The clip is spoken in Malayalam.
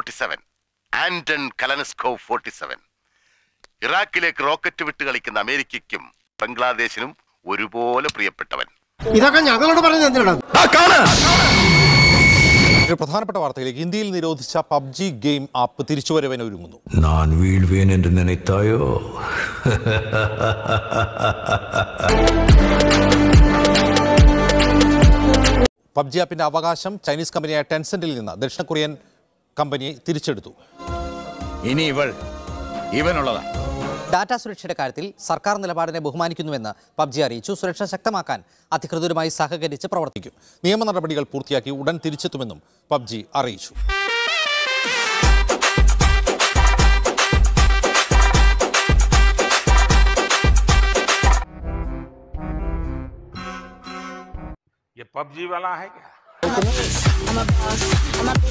ഫോർട്ടി സെവൻ ആന്റൺ കലനസ്കോ ഫോർട്ടി സെവൻ ഇറാഖിലേക്ക് റോക്കറ്റ് വിട്ട് കളിക്കുന്ന അമേരിക്കയ്ക്കും ബംഗ്ലാദേശിനും ഒരുപോലെ പ്രിയപ്പെട്ടവൻ ഇതൊക്കെ ഞങ്ങളോട് പറഞ്ഞത് എന്തിനാണ് ഒരു പ്രധാനപ്പെട്ട വാർത്തയിലേക്ക് ഇന്ത്യയിൽ നിരോധിച്ച പബ്ജി ഗെയിം ആപ്പ് തിരിച്ചുവരവിന് ഒരുങ്ങുന്നു நான் வீழ்வேன் என்று நினைத்தாயோ പബ്ജി ആപ്പിന്റെ അവകാശം ചൈനീസ് കമ്പനിയായ ടെൻസെന്റിൽ നിന്ന് ദക്ഷിണ കൊറിയൻ കമ്പനി തിരിച്ചെടുത്തു ഇനി ഇവൾ ഇവനുള്ളതാ ഡാറ്റാ സുരക്ഷയുടെ കാര്യത്തിൽ സർക്കാർ നിലപാടിനെ ബഹുമാനിക്കുന്നുവെന്ന് പബ്ജി അറിയിച്ചു സുരക്ഷ ശക്തമാക്കാൻ അധികൃതരുമായി സഹകരിച്ച് പ്രവർത്തിക്കും നിയമ നടപടികൾ പൂർത്തിയാക്കി ഉടൻ തിരിച്ചെത്തുമെന്നും പബ്ജി അറിയിച്ചു ये पबजी वाला है क्या